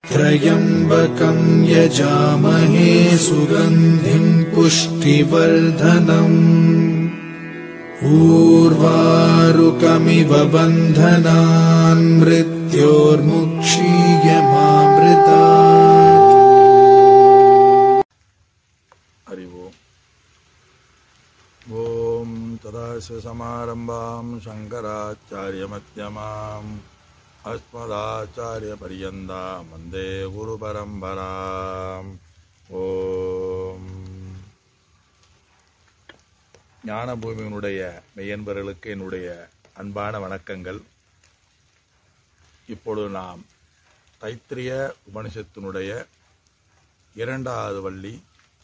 त्र्यम्बकम् यजामहे सुगन्धिम् पुष्टिवर्धनम् ऊर्वारुकमिव बन्धनान् मृत्योर्मुक्षीयमामृता हरि ओम् ॐ तदाशिवसमारम्भां शङ्कराचार्यमध्यमाम् अस्मदाचार्यपर्यन्तां वन्दे குருபரம்பராம் ஓம் ஞானபூமியினுடைய மெய்யன்பர்களுக்கு என்னுடைய அன்பான வணக்கங்கள் இப்பொழுது நாம் தைத்திரிய உபனிஷத்தினுடைய இரண்டாவது வள்ளி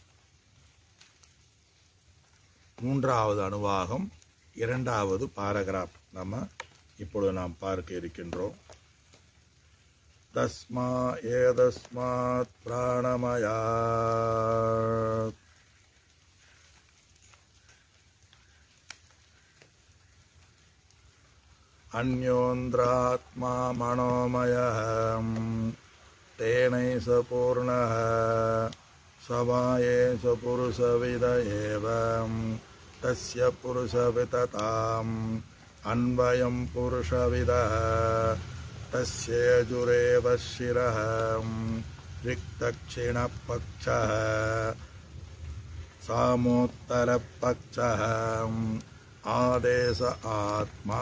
மூன்றாவது அணுவாகம் இரண்டாவது பாராகிராஃப் நம்ம இப்பொழுது நாம் பார்க்க இருக்கின்றோம் தஸ்மா ஏதஸ்மாத் பிராணமயா अन्योन्द्रात्मा मनोमयः तेनै स पूर्णः समाये स पुरुषविद एव तस्य पुरुषवितताम् अन्वयं पुरुषविदः तस्येजुरेव शिरः रिक्तक्षिणपक्षः सामोत्तरपक्षः आदेश आत्मा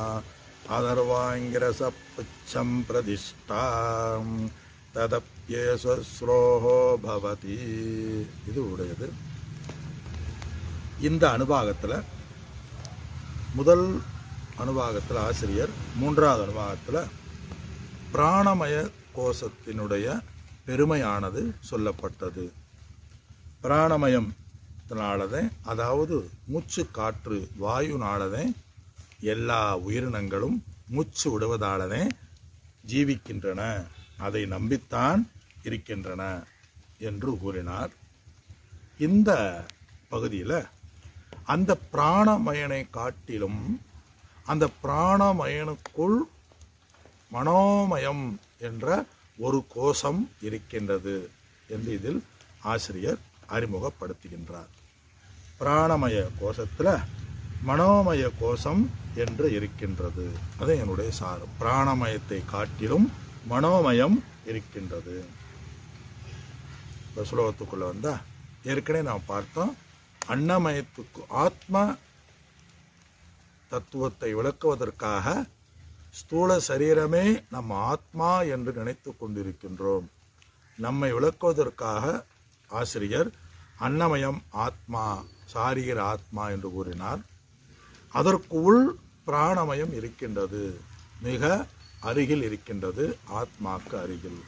अदर्वाङ्गिरसपुच्छं प्रतिष्ठा ததப்யேஸ்ரோஹோ பவதி இது உடையது இந்த அனுபாகத்தில் முதல் அனுபாகத்தில் ஆசிரியர் மூன்றாவது அனுபாகத்தில் பிராணமய கோஷத்தினுடைய பெருமையானது சொல்லப்பட்டது பிராணமயம் நாளதே அதாவது மூச்சு காற்று வாயுனாலதே எல்லா உயிரினங்களும் மூச்சு விடுவதாலதே ஜீவிக்கின்றன அதை நம்பித்தான் இருக்கின்றன என்று கூறினார் இந்த பகுதியில் அந்த பிராணமயனை காட்டிலும் அந்த பிராணமயனுக்குள் மனோமயம் என்ற ஒரு கோஷம் இருக்கின்றது என்று இதில் ஆசிரியர் அறிமுகப்படுத்துகின்றார் பிராணமய கோஷத்தில் மனோமய கோஷம் என்று இருக்கின்றது அது என்னுடைய சாரம் பிராணமயத்தை காட்டிலும் மனோமயம் இருக்கின்றது இந்த சுலோகத்துக்குள்ள வந்தா ஏற்கனவே நாம் பார்த்தோம் அன்னமயத்துக்கு ஆத்ம தத்துவத்தை விளக்குவதற்காக ஸ்தூல சரீரமே நம்ம ஆத்மா என்று நினைத்து கொண்டிருக்கின்றோம் நம்மை விளக்குவதற்காக ஆசிரியர் அன்னமயம் ஆத்மா சாரீர ஆத்மா என்று கூறினார் அதற்கு உள் பிராணமயம் இருக்கின்றது மிக அருகில் இருக்கின்றது ஆத்மாக்கு அருகில்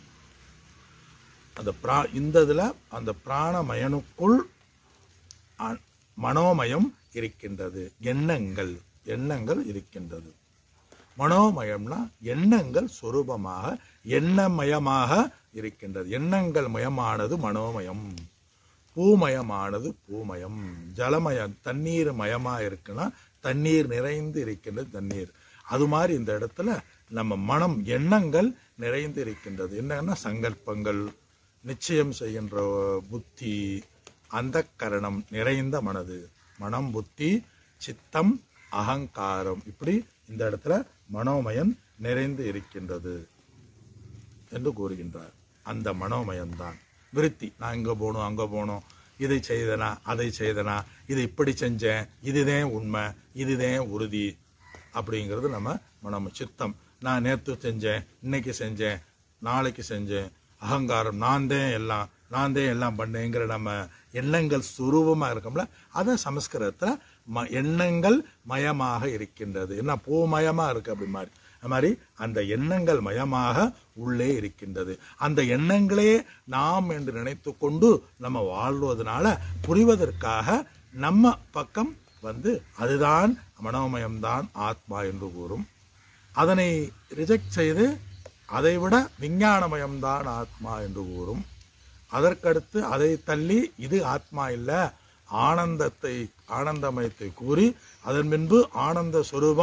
அந்த பிரா இந்த இதில் அந்த பிராணமயனுக்குள் அ- மனோமயம் இருக்கின்றது எண்ணங்கள் எண்ணங்கள் இருக்கின்றது மனோமயம்னா எண்ணங்கள் சொரூபமாக எண்ணமயமாக இருக்கின்றது எண்ணங்கள் மயமானது மனோமயம் பூமயமானது பூமயம் ஜலமயம் தண்ணீர் மயமா இருக்குன்னா தண்ணீர் நிறைந்து இருக்கின்றது தண்ணீர் அது மாதிரி இந்த இடத்துல நம்ம மனம் எண்ணங்கள் நிறைந்து இருக்கின்றது என்னன்னா சங்கல்பங்கள் நிச்சயம் செய்கின்ற புத்தி அந்த கரணம் நிறைந்த மனது மனம் புத்தி சித்தம் அகங்காரம் இப்படி இந்த இடத்துல மனோமயன் நிறைந்து இருக்கின்றது என்று கூறுகின்றார் அந்த மனோமயம்தான் விருத்தி நான் இங்க போகணும் அங்க போகணும் இதை செய்தனா அதை செய்தனா இதை இப்படி செஞ்சேன் இதுதான் உண்மை இதுதான் உறுதி அப்படிங்கிறது நம்ம மனம் சித்தம் நான் நேற்று செஞ்சேன் இன்னைக்கு செஞ்சேன் நாளைக்கு செஞ்சேன் அகங்காரம் நான் தான் எல்லாம் நான் தான் எல்லாம் பண்ணேங்கிற நம்ம எண்ணங்கள் சுரூபமா இருக்கோம்ல அதை சமஸ்கிருதத்துல ம எண்ணங்கள் மயமாக இருக்கின்றது என்ன பூமயமா இருக்கு அப்படி மாதிரி அது மாதிரி அந்த எண்ணங்கள் மயமாக உள்ளே இருக்கின்றது அந்த எண்ணங்களே நாம் என்று நினைத்து கொண்டு நம்ம வாழ்வதனால புரிவதற்காக நம்ம பக்கம் வந்து அதுதான் மனோமயம்தான் ஆத்மா என்று கூறும் அதனை ரிஜெக்ட் செய்து அதைவிட விஞ்ஞானமயம்தான் ஆத்மா என்று கூறும் அதற்கடுத்து அதை தள்ளி இது ஆத்மா இல்ல ஆனந்தத்தை ஆனந்தமயத்தை கூறி அதன் பின்பு ஆனந்த சொரூபம்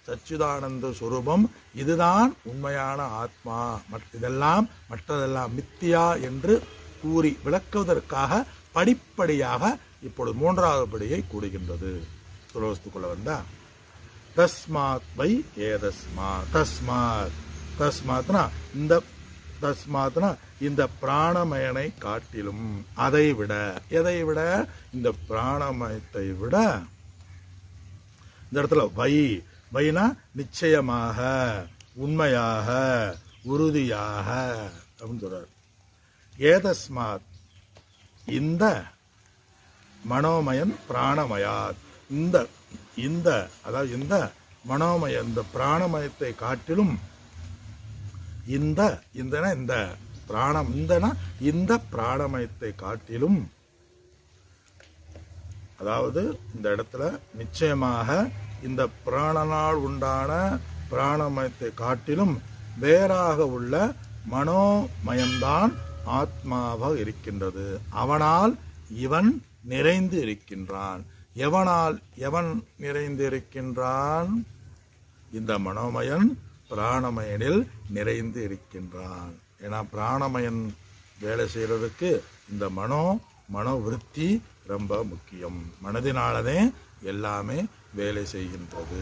சச்சிதானந்த சுரூபம் இதுதான் உண்மையான ஆத்மா மற்ற இதெல்லாம் மற்றதெல்லாம் மித்தியா என்று கூறி விளக்குவதற்காக படிப்படியாக இப்பொழுது மூன்றாவது படியை கூடுகின்றது சுலோகத்துக்குள்ள வந்தா தஸ்மாத் வை ஏதஸ்மா தஸ்மாத் தஸ்மாத்னா இந்த தஸ்மாத்னா இந்த பிராணமயனை காட்டிலும் அதை விட எதை விட இந்த பிராணமயத்தை விட இந்த இடத்துல வை வைனா நிச்சயமாக உண்மையாக உறுதியாக அப்படின்னு சொல்றார் ஏதஸ்மாத் இந்த மனோமயன் பிராணமயாத் இந்த இந்த அதாவது இந்த மனோமய இந்த பிராணமயத்தை காட்டிலும் இந்த இந்தனா இந்த பிராணம் இந்தனா இந்த பிராணமயத்தை காட்டிலும் அதாவது இந்த இடத்துல நிச்சயமாக இந்த பிராணனால் உண்டான பிராணமயத்தை காட்டிலும் வேறாக உள்ள மனோமயம்தான் ஆத்மாவாக இருக்கின்றது அவனால் இவன் நிறைந்து இருக்கின்றான் எவனால் எவன் நிறைந்து இருக்கின்றான் இந்த மனோமயன் பிராணமயனில் நிறைந்து இருக்கின்றான் ஏன்னா பிராணமயன் வேலை செய்யறதுக்கு இந்த மனோ மனோவிருத்தி ரொம்ப முக்கியம் மனதினாலதே எல்லாமே வேலை செய்கின்றது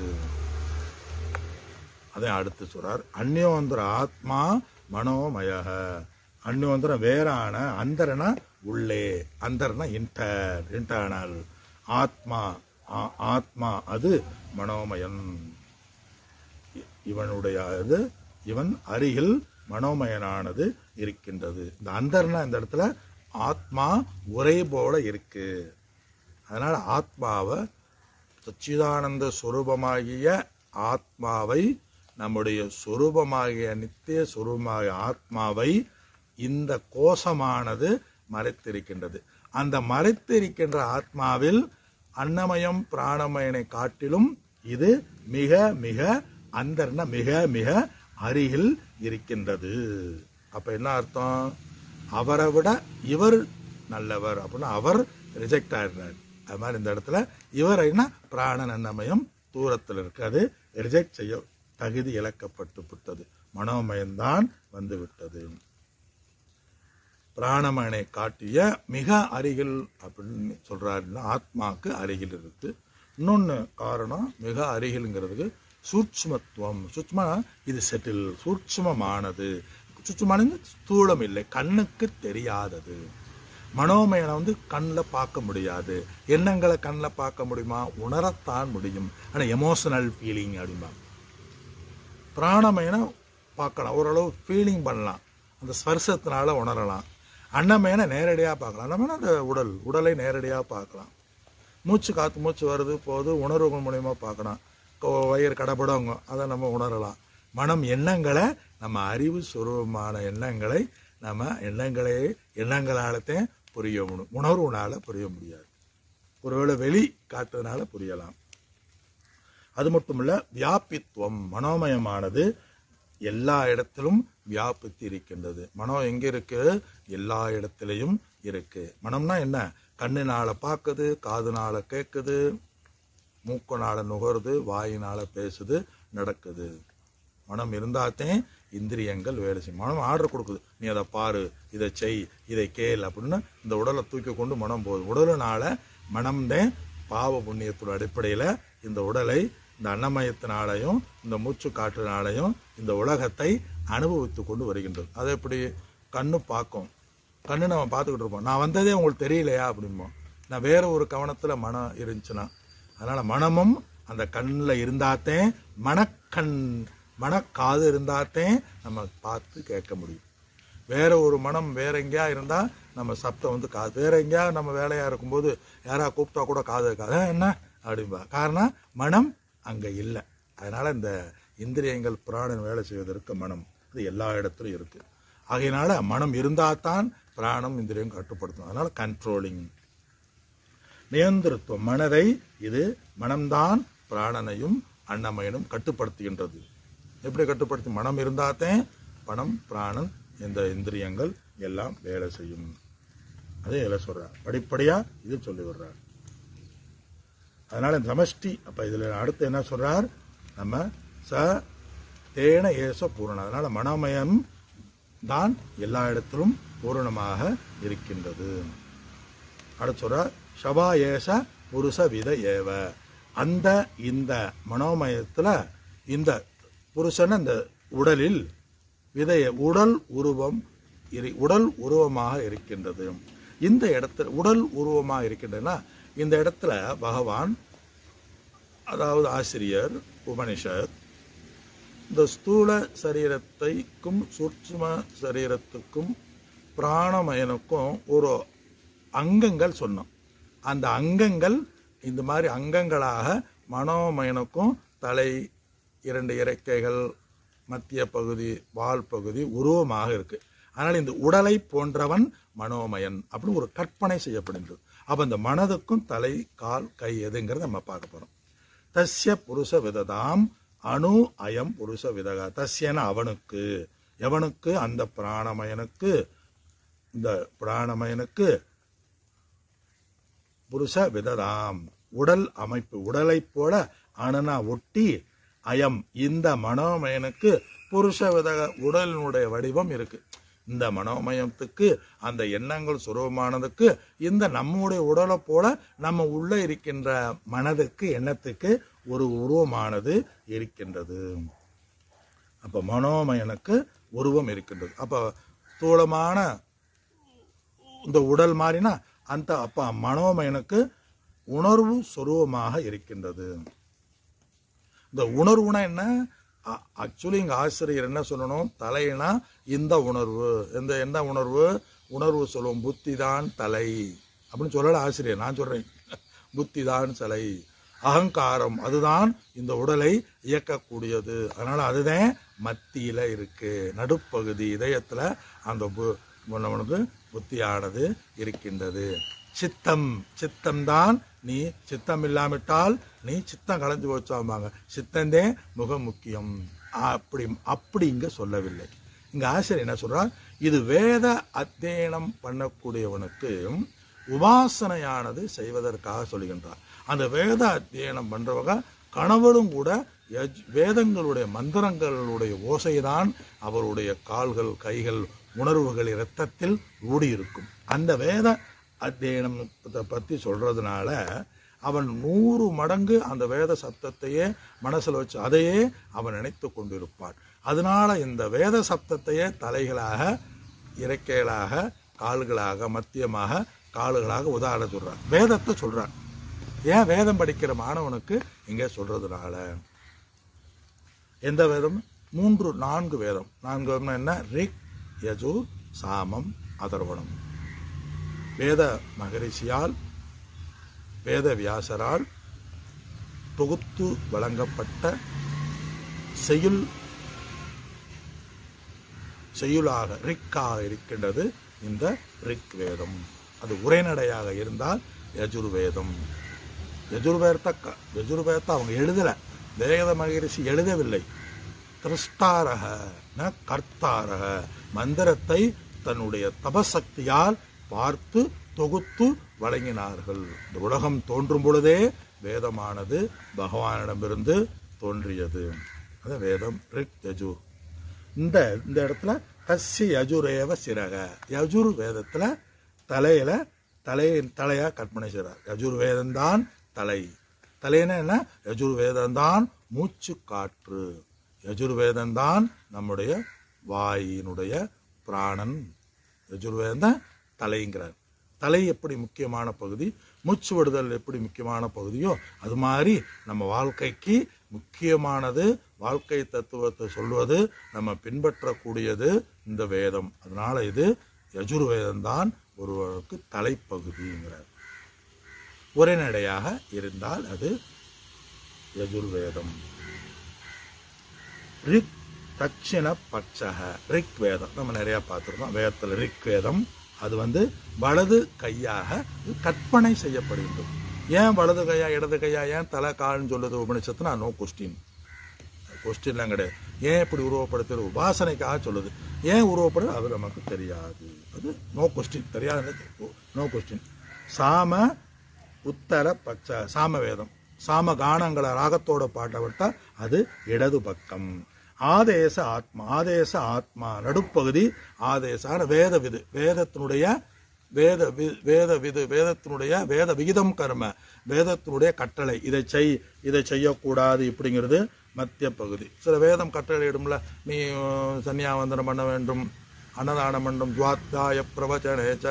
அதை அடுத்து சொல்றார் அந்யோந்தர ஆத்மா மனோமயக அந்யோந்தரம் வேறான அந்தரனா உள்ளே அந்தரனா இன்டர் இன்டர்னல் ஆத்மா ஆ- ஆத்மா அது மனோமயன் இ- இவனுடைய இது இவன் அருகில் மனோமயனானது இருக்கின்றது இந்த அந்தர்னா இந்த இடத்துல ஆத்மா ஒரே போல இருக்கு அதனால ஆத்மாவை சச்சிதானந்த சுரூபமாகிய ஆத்மாவை நம்முடைய சுரூபமாகிய நித்திய சுரூபமாகிய ஆத்மாவை இந்த கோஷமானது மறைத்திருக்கின்றது அந்த மறைத்திருக்கின்ற ஆத்மாவில் அன்னமயம் பிராணமயனை காட்டிலும் இது மிக மிக அந்தர்ன மிக மிக அருகில் இருக்கின்றது அப்ப என்ன அர்த்தம் அவரை விட இவர் நல்லவர் அப்படின்னா அவர் ரிஜெக்ட் ஆயிடுறார் அது மாதிரி இந்த இடத்துல இவர் என்ன பிராணன் அன்னமயம் தூரத்தில் இருக்கு அது ரிஜெக்ட் செய்ய தகுதி இழக்கப்பட்டு விட்டது மனோமயம்தான் வந்து விட்டது பிராணமயனை காட்டிய மிக அருகில் அப்படின்னு சொல்றாருன்னா ஆத்மாக்கு அருகில் இருக்கு இன்னொன்னு காரணம் மிக அருகில்ங்கிறதுக்கு சூட்சுமத்துவம் சூட்சுமா இது செட்டில் சூட்சுமமானது சூட்சுமானது ஸ்தூலம் இல்லை கண்ணுக்கு தெரியாதது மனோமயனை வந்து கண்ணில் பார்க்க முடியாது எண்ணங்களை கண்ணில் பார்க்க முடியுமா உணரத்தான் முடியும் ஆனால் எமோஷனல் ஃபீலிங் அப்படிம்பா பிராணமயனை பார்க்கலாம் ஓரளவு ஃபீலிங் பண்ணலாம் அந்த ஸ்பர்சத்தினால உணரலாம் அன்னமயனை நேரடியாக பார்க்கலாம் அன்னமயனை அந்த உடல் உடலை நேரடியாக பார்க்கலாம் மூச்சு காற்று மூச்சு வருது போகுது உணர்வுகள் மூலயமா பார்க்கலாம் கோ- வயிறு கடப்படவங்க அதை நம்ம உணரலாம் மனம் எண்ணங்களை நம்ம அறிவு சுரூபமான எண்ணங்களை நம்ம எண்ணங்களே எண்ணங்களாலத்தே புரிய முடியும் உணர்வுனால புரிய முடியாது ஒருவேளை வெளி காட்டுறதுனால புரியலாம் அது மட்டுமல்ல வியாபித்துவம் மனோமயமானது எல்லா இடத்திலும் வியாபித்து இருக்கின்றது மனம் எங்க இருக்கு எல்லா இடத்திலையும் இருக்கு மனம்னா என்ன கண்ணுனால பார்க்குது காதுனால கேட்குது மூக்குனால நுகருது வாயினால பேசுது நடக்குது மனம் இருந்தாத்தே இந்திரியங்கள் வேலை செய்யும் மனம் ஆர்டர் கொடுக்குது நீ அதை பாரு இதை செய் இதை கேள் அப்படின்னு இந்த உடலை தூக்கி கொண்டு மனம் போகுது உடலுனால மனம்தான் பாவ புண்ணியத்தோட அடிப்படையில் இந்த உடலை இந்த அன்னமயத்தினாலையும் இந்த மூச்சு காற்றினாலையும் இந்த உலகத்தை அனுபவித்து கொண்டு வருகின்றது அது எப்படி கண்ணு பார்க்கும் கண்ணு நம்ம பார்த்துக்கிட்டு இருப்போம் நான் வந்ததே உங்களுக்கு தெரியலையா அப்படிம்போம் நான் வேற ஒரு கவனத்துல மனம் இருந்துச்சுன்னா அதனால மனமும் அந்த கண்ணில் இருந்தாத்தே மனக்கண் மனக்காது இருந்தாத்தே நம்ம பார்த்து கேட்க முடியும் வேற ஒரு மனம் வேற எங்கேயா இருந்தா நம்ம சப்தம் வந்து காது வேற எங்கேயா நம்ம வேலையா இருக்கும்போது யாரா கூப்பிட்டா கூட காது இருக்காது "ஆ, என்ன அப்படிம்பா காரணம் மனம் அங்க இல்லை அதனால இந்த இந்திரியங்கள் பிராணன் வேலை செய்வதற்கு மனம் இது எல்லா இடத்துலையும் இருக்கு ஆகையினால மனம் இருந்தாதான் பிராணம் இந்திரியம் கட்டுப்படுத்தும் அதனால கண்ட்ரோலிங் நியந்திரத்துவம் மனதை இது மனம்தான் பிராணனையும் அன்னமயனும் கட்டுப்படுத்துகின்றது எப்படி கட்டுப்படுத்தி மனம் இருந்தாத்தே பணம் பிராணன் இந்த இந்திரியங்கள் எல்லாம் வேலை செய்யும் அதே இதில் சொல்றார் படிப்படியா இது சொல்லி வர்றார் அதனால இந்த சமஷ்டி அப்ப இதுல அடுத்து என்ன சொல்றார் நம்ம ச தேன ஏச பூரணம் அதனால மனோமயம் தான் எல்லா இடத்திலும் பூரணமாக இருக்கின்றது அடுத்து சொல்ற ஷபா ஏச புருஷ வித ஏவ அந்த இந்த மனோமயத்துல இந்த புருஷன் அந்த உடலில் விதைய உடல் உருவம் இரு- உடல் உருவமாக இருக்கின்றது இந்த இடத்துல உடல் உருவமாக இருக்கின்றதுன்னா இந்த இடத்துல பகவான் அதாவது ஆசிரியர் உபனிஷத் இந்த ஸ்தூல சரீரத்தைக்கும் சூட்சும சரீரத்துக்கும் பிராணமயனுக்கும் ஒரு அங்கங்கள் சொன்னோம் அந்த அங்கங்கள் இந்த மாதிரி அங்கங்களாக மனோமயனுக்கும் தலை இரண்டு இறக்கைகள் மத்திய பகுதி வால் பகுதி உருவமாக இருக்கு அதனால இந்த உடலை போன்றவன் மனோமயன் அப்படின்னு ஒரு கற்பனை செய்யப்படுகிறது அப்ப இந்த மனதுக்கும் தலை கால் கை எதுங்கிறத நம்ம பார்க்க போறோம் தஸ்ய புருஷ விததாம் அணு அயம் புருஷ விதகா தஸ்யன அவனுக்கு எவனுக்கு அந்த பிராணமயனுக்கு இந்த பிராணமயனுக்கு புருஷ விததாம் உடல் அமைப்பு உடலைப் போல அணுனா ஒட்டி அயம் இந்த மனோமயனுக்கு புருஷ விதக உடலினுடைய வடிவம் இருக்கு இந்த மனோமயத்துக்கு அந்த எண்ணங்கள் சுரூபமானதுக்கு இந்த நம்முடைய உடலை போல நம்ம உள்ள இருக்கின்ற மனதுக்கு எண்ணத்துக்கு ஒரு உருவமானது இருக்கின்றது அப்ப மனோமயனுக்கு உருவம் இருக்கின்றது அப்ப ஸ்தூலமான இந்த உடல் மாறினா அந்த அப்ப மனோமயனுக்கு உணர்வு சொருவமாக இருக்கின்றது இந்த உணர்வுனா என்ன ஆக்சுவலி இங்க ஆசிரியர் என்ன சொல்லணும் தலைனா இந்த உணர்வு இந்த என்ன உணர்வு உணர்வு சொல்லுவோம் புத்தி தான் தலை அப்படின்னு சொல்லல ஆசிரியர் நான் சொல்றேன் புத்தி தான் தலை அகங்காரம் அதுதான் இந்த உடலை இயக்கக்கூடியது அதனால அதுதான் மத்தியில இருக்கு நடுப்பகுதி இதயத்துல அந்த பு- நம்மளுக்கு புத்தியானது இருக்கின்றது சித்தம் சித்தம்தான் நீ சித்தம் இல்லாவிட்டால் நீ சித்தம் கலைஞ்சு போச்சாம்பாங்க சித்தந்தே மிக முக்கியம் அப்படி அப்படி இங்க சொல்லவில்லை இங்க ஆசிரியர் என்ன சொல்றார் இது வேத அத்தியனம் பண்ணக்கூடியவனுக்கு உபாசனையானது செய்வதற்காக சொல்லுகின்றார் அந்த வேத அத்தியனம் பண்றவங்க கணவனும் கூட யஜ்- வேதங்களுடைய மந்திரங்களுடைய ஓசைதான் அவருடைய கால்கள் கைகள் உணர்வுகள் இரத்தத்தில் ஊடியிருக்கும் அந்த வேத அத்தியனத்தை பத்தி சொல்றதுனால அவன் நூறு மடங்கு அந்த வேத சப்தத்தையே மனசுல வச்சு அதையே அவன் நினைத்து கொண்டிருப்பான் அதனால இந்த வேத சப்தத்தையே தலைகளாக இறக்கைகளாக கால்களாக மத்தியமாக கால்களாக உதாரணம் சொல்றான் வேதத்தை சொல்றான் ஏன் வேதம் படிக்கிற மாணவனுக்கு இங்க சொல்றதுனால எந்த வேதம் மூன்று நான்கு வேதம் நான்கு வேதம்னா என்ன ரிக் யஜு சாமம் அதர்வணம் வேத மகரிஷியால் வேத வியாசரால் தொகுத்து வழங்கப்பட்ட செய்யுள் செய்யுளாக ரிக்காக இருக்கின்றது இந்த ரிக் வேதம் அது உரைநடையாக இருந்தால் யஜுர்வேதம் யஜுர்வேதத்தை க- யஜுர்வேதத்தை அவங்க எழுதல வேத மகரிஷி எழுதவில்லை திரஷ்டாரக ந கர்த்தாரக மந்திரத்தை தன்னுடைய தபசக்தியால் பார்த்து தொகுத்து வழங்கினார்கள் இந்த உலகம் தோன்றும் பொழுதே வேதமானது பகவானிடமிருந்து தோன்றியது அது வேதம் ரிக் யஜுர் இந்த இந்த இடத்துல கஸ்ய யஜுரேவ சிறக யஜுர் வேதத்துல தலையில தலையின் தலையா கற்பனை செய்றார் யஜுர் வேதம்தான் தலை தலைன்னா என்ன யஜுர் வேதம்தான் மூச்சு காற்று யஜுர் வேதம்தான் நம்முடைய வாயினுடைய பிராணன் யஜுர் வேதம் தான் தலைங்கிறார் தலை எப்படி முக்கியமான பகுதி மூச்சு விடுதல் எப்படி முக்கியமான பகுதியோ அது மாதிரி நம்ம வாழ்க்கைக்கு முக்கியமானது வாழ்க்கை தத்துவத்தை சொல்வது நம்ம பின்பற்றக்கூடியது இந்த வேதம் அதனால இது யஜுர்வேதம் தான் ஒருவருக்கு தலைப்பகுதிங்கிறார் உரைநடையாக இருந்தால் அது யஜுர்வேதம் ரிக் தட்சிண பட்சக ரிக் வேதம் நம்ம நிறைய பார்த்துருக்கோம் வேதத்தில் ரிக் வேதம் அது வந்து வலது கையாக கற்பனை செய்யப்படுகின்றது ஏன் வலது கையா இடது கையா ஏன் தலை கால்னு சொல்லுது உபனிஷத்துனா நோ கொஸ்டின் கொஸ்டின்லாம் கிடையாது ஏன் இப்படி உருவப்படுத்துறது உபாசனைக்காக சொல்லுது ஏன் உருவப்படுது அது நமக்கு தெரியாது அது நோ கொஸ்டின் தெரியாது நோ கொஸ்டின் சாம உத்தர பட்ச சாம வேதம் சாம கானங்களை ராகத்தோட பாட்ட விட்டா அது இடது பக்கம் ஆதேச ஆத்மா ஆதேச ஆத்மா நடுப்பகுதி ஆதேசான வேத விது வேதத்தினுடைய வேத வி- வேத விது வேதத்தினுடைய வேத விகிதம் கர்ம வேதத்தினுடைய கட்டளை இதை செய் இதை செய்யக்கூடாது இப்படிங்கிறது மத்திய பகுதி சில வேதம் கட்டளையிடும்ல நீ அஹ், சன்னியாவந்தனம் பண்ண வேண்டும் அன்னதானம் பண்ணும் சுவாத்தியாய பிரவச்சனேச்ச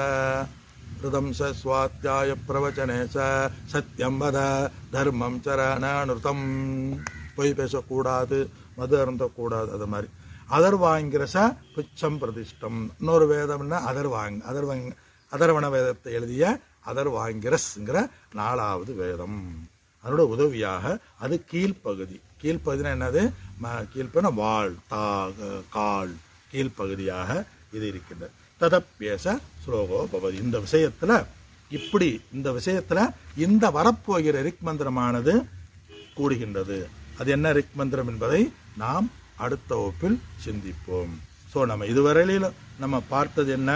ரிதம் ச சுவாத்தியாய பிரவச்சனேச்ச சத்தியம் வத தர்மம் சர நருதம் பொய் பேசக்கூடாது மது அருந்தக்கூடாது அது மாதிரி அதர்வாங்கிரச பிச்சம் பிரதிஷ்டம் இன்னொரு வேதம்னா அதர்வாங் அதர்வங் அதர்வண வேதத்தை எழுதிய அதர்வாங்கிரஸ்ங்கிற நாலாவது வேதம் அதனோட உதவியாக அது கீழ்ப்பகுதி கீழ்ப்பகுதினா என்னது ம- கீழ்ப்பகுதினா வாள் தா கால் கீழ்ப்பகுதியாக இது இருக்கின்றது ததப்பியச ஸ்லோகோ பவதி இந்த விஷயத்துல இப்படி இந்த விஷயத்துல இந்த வரப்போகிற ரிக் மந்திரமானது கூடுகின்றது அது என்ன ரிக் மந்திரம் என்பதை நாம் அடுத்த வகுப்பில் சிந்திப்போம் ஸோ நம்ம இதுவரையிலும் நம்ம பார்த்தது என்ன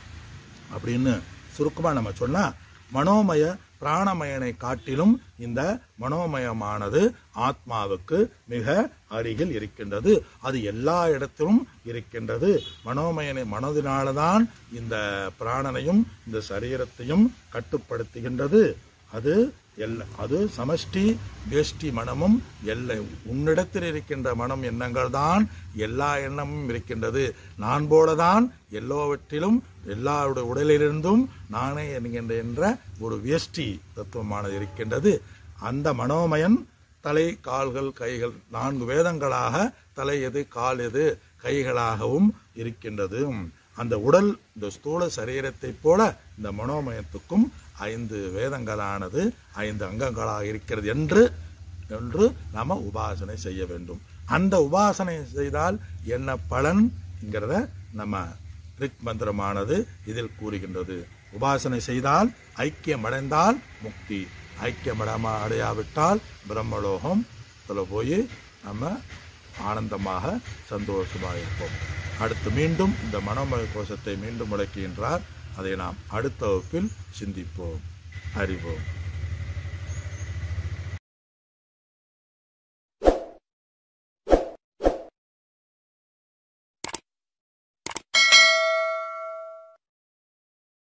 அப்படின்னு சுருக்கமா நம்ம சொன்னா மனோமய பிராணமயனை காட்டிலும் இந்த மனோமயமானது ஆத்மாவுக்கு மிக அருகில் இருக்கின்றது அது எல்லா இடத்திலும் இருக்கின்றது மனோமயனை மனதினால்தான் இந்த பிராணனையும் இந்த சரீரத்தையும் கட்டுப்படுத்துகின்றது அது எல்ல அது சமஷ்டி வேஷ்டி மனமும் எல்லை உன்னிடத்தில் இருக்கின்ற மனம் எண்ணங்கள் தான் எல்லா எண்ணமும் இருக்கின்றது நான் போலதான் எல்லாவற்றிலும் எல்லாருடைய உடலிலிருந்தும் நானே என்கின்ற என்ற ஒரு வேஷ்டி தத்துவமானது இருக்கின்றது அந்த மனோமயன் தலை கால்கள் கைகள் நான்கு வேதங்களாக தலை எது கால் எது கைகளாகவும் இருக்கின்றது அந்த உடல் இந்த ஸ்தூல சரீரத்தைப் போல இந்த மனோமயத்துக்கும் ஐந்து வேதங்களானது ஐந்து அங்கங்களாக இருக்கிறது என்று என்று நாம உபாசனை செய்ய வேண்டும் அந்த உபாசனை செய்தால் என்ன பலன்ங்கிறத நம்ம ரிக் மந்திரமானது இதில் கூறுகின்றது உபாசனை செய்தால் ஐக்கியம் அடைந்தால் முக்தி ஐக்கியம் அடையாம அடையாவிட்டால் பிரம்மலோகம் இதுல போய் நம்ம ஆனந்தமாக சந்தோஷமாக இருப்போம் அடுத்து மீண்டும் இந்த மனோமய கோஷத்தை மீண்டும் முழக்குகின்றார் அதை நாம் அடுத்த வகுப்பில் சிந்திப்போம் அறிவோம்